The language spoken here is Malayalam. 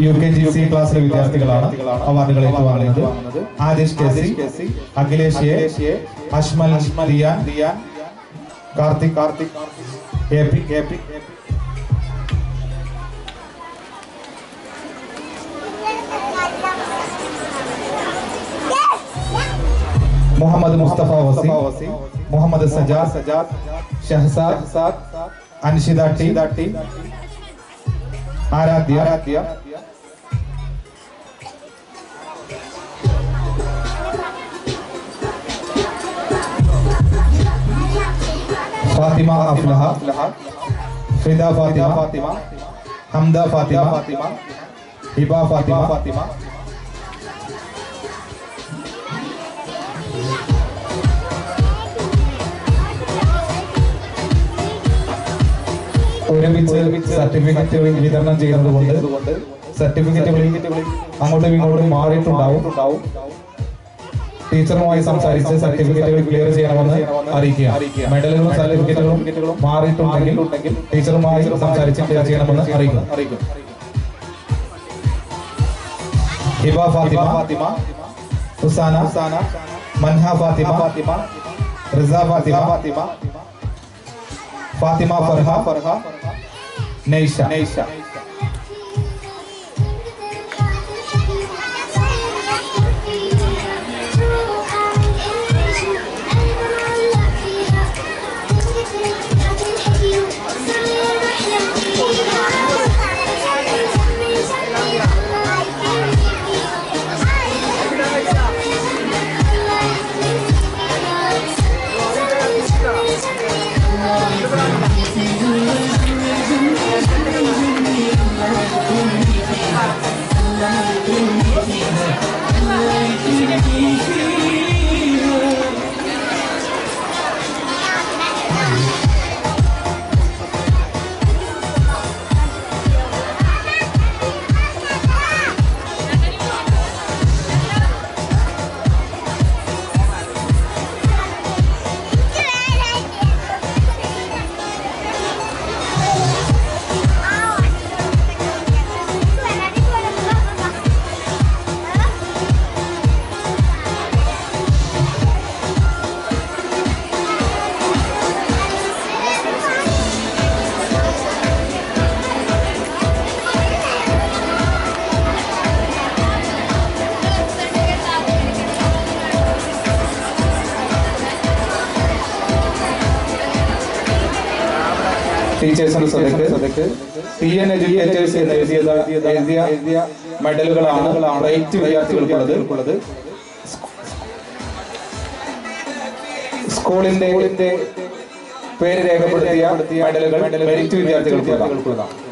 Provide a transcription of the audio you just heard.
യു കെ ജി സി ക്ലാസ്സിലെ വിദ്യാർത്ഥികളാണ് അവാർഡുകൾ ഏറ്റുവാങ്ങുന്നത് Adish K C Akhilesh A Ashmal Riyan Riyan Karthik Karthik A P A P Muhammad Musthafa Vasi Muhammad Sajad Sajad Shahzad Saad Anshida T T Aaradhya Aaradhya Fathima Aflaha Fida Fathima Fathima Hamda Fathima Fathima Hiba Fathima Fathima ഒരുമിച്ച് സർട്ടിഫിക്കറ്റ് വിതരണം ചെയ്യുന്നത് കൊണ്ട് സർട്ടിഫിക്കറ്റുകളിൽ അങ്ങോട്ടും ഇങ്ങോട്ടും മാറിയിട്ടുണ്ടാവും ടീച്ചറുമായി സംസാരിച്ച് സർട്ടിഫിക്കറ്റുകൾ ക്ലിയർ ചെയ്യണമെന്ന് അറിയിക്കുക മെഡലുകളും സർട്ടിഫിക്കറ്റുകളും മാറിയിട്ടുണ്ടെങ്കിൽ ടീച്ചറുമായി സംസാരിച്ച് ക്ലിയർ ചെയ്യണമെന്ന് അറിയിക്കുക ഹിബ ഫാത്തിമ ഫാത്തിമ ഹുസാന ഹുസാന മൻഹ ഫാത്തിമ ഫാത്തിമ റിസ ഫാത്തിമ ഫാത്തിമ ഫാത്തിമ ഫർഹ ഫർഹ നൈഷ നൈഷ ടീച്ചേഴ്സിന്റെ ശ്രദ്ധയ്ക്ക് ടി എൻ എഡ്യൂക്കേറ്റേഴ്സ് എന്ന് എഴുതിയത് എഴുതിയ എഴുതിയ മെഡലുകളാണ് റൈറ്റ് വിദ്യാർത്ഥികൾക്കുള്ളത് സ്കൂളിന്റെ പേര് രേഖപ്പെടുത്തിയ മെഡലുകൾ മെറിറ്റ് വിദ്യാർത്ഥികൾക്കുള്ളതാണ്